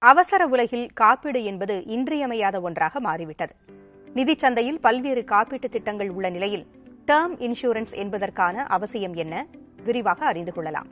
அவசர உலகில் காப்பீடு என்பது இன்றியமையாத ஒன்றாக மாறிவிட்டது நிதிச் சந்தையில் பல்வேறு காப்பீட்டு திட்டங்கள் உள்ள நிலையில் டேர்ம் இன்சூரன்ஸ் என்பதற்கான அவசியம் என்ன விரிவாக அறிந்து கொள்ளலாம்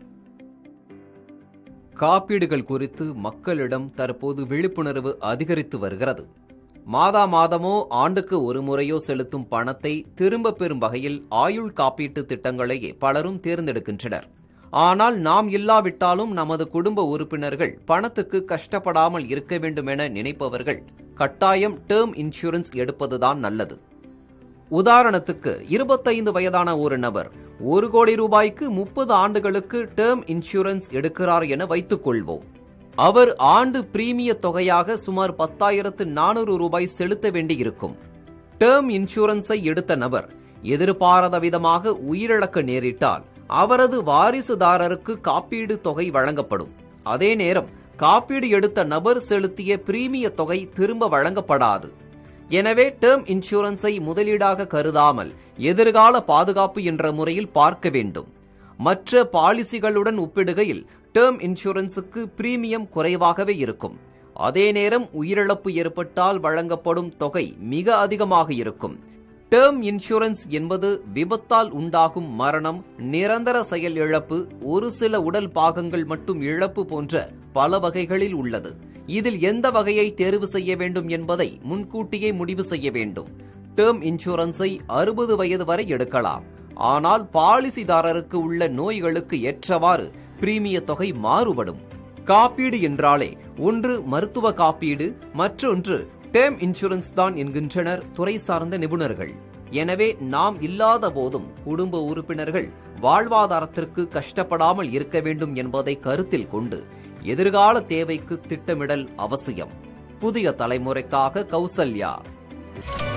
காப்பீடுகள் குறித்து மக்களிடம் தற்போது விழிப்புணர்வு அதிகரித்து வருகிறது மாதா மாதமோ ஆண்டுக்கு ஒரு முறையோ செலுத்தும் பணத்தை திரும்ப பெறும் வகையில் ஆயுள் காப்பீட்டு திட்டங்களையே பலரும் தேர்ந்தெடுக்கின்றனர் ஆனால் நாம் இல்லாவிட்டாலும் நமது குடும்ப உறுப்பினர்கள் பணத்துக்கு கஷ்டப்படாமல் இருக்க வேண்டும் என நினைப்பவர்கள் கட்டாயம் டேர்ம் இன்சூரன்ஸ் எடுப்பதுதான் நல்லது உதாரணத்துக்கு இருபத்தைந்து வயதான ஒரு நபர் ஒரு கோடி ரூபாய்க்கு முப்பது ஆண்டுகளுக்கு டேர்ம் இன்சூரன்ஸ் எடுக்கிறார் என வைத்துக் கொள்வோம் அவர் ஆண்டு பிரீமிய தொகையாக சுமார் பத்தாயிரத்து நானூறு ரூபாய் செலுத்த வேண்டியிருக்கும் டேர்ம் இன்சூரன்ஸை எடுத்த நபர் எதிர்பாராத விதமாக உயிரிழக்க நேரிட்டால் அவரது வாரிசுதாரருக்கு காப்பீடு தொகை வழங்கப்படும் அதே நேரம் காப்பீடு எடுத்த நபர் செலுத்திய பிரீமிய தொகை திரும்ப வழங்கப்படாது எனவே டேர்ம் இன்சூரன்ஸை முதலீடாக கருதாமல் எதிர்கால பாதுகாப்பு என்ற முறையில் பார்க்க வேண்டும் மற்ற பாலிசிகளுடன் ஒப்பிடுகையில் டேர்ம் இன்சூரன்ஸுக்கு பிரீமியம் குறைவாகவே இருக்கும் அதே நேரம் உயிரிழப்பு ஏற்பட்டால் வழங்கப்படும் தொகை மிக அதிகமாக இருக்கும் டேர்ம் இன்சூரன்ஸ் என்பது விபத்தால் உண்டாகும் மரணம் நிரந்தர செயல் இழப்பு ஒரு சில உடல் பாகங்கள் மட்டும் இழப்பு போன்ற பல வகைகளில் உள்ளது இதில் எந்த வகையை தேர்வு செய்ய வேண்டும் என்பதை முன்கூட்டியே முடிவு செய்ய வேண்டும் டேர்ம் இன்சூரன்ஸை அறுபது வயது வரை எடுக்கலாம் ஆனால் பாலிசிதாரருக்கு உள்ள நோய்களுக்கு ஏற்றவாறு பிரீமிய தொகை மாறுபடும் காப்பீடு என்றாலே ஒன்று மருத்துவ காப்பீடு மற்றொன்று டேர்ம் இன்சூரன்ஸ் தான் என்கின்றனர் துறை சார்ந்த நிபுணர்கள் எனவே நாம் இல்லாத போதும் குடும்ப உறுப்பினர்கள் வாழ்வாதாரத்திற்கு கஷ்டப்படாமல் இருக்க வேண்டும் என்பதை கருத்தில் கொண்டு எதிர்கால தேவைக்கு திட்டமிடல் அவசியம் புதிய தலைமுறைக்காக கௌசல்யா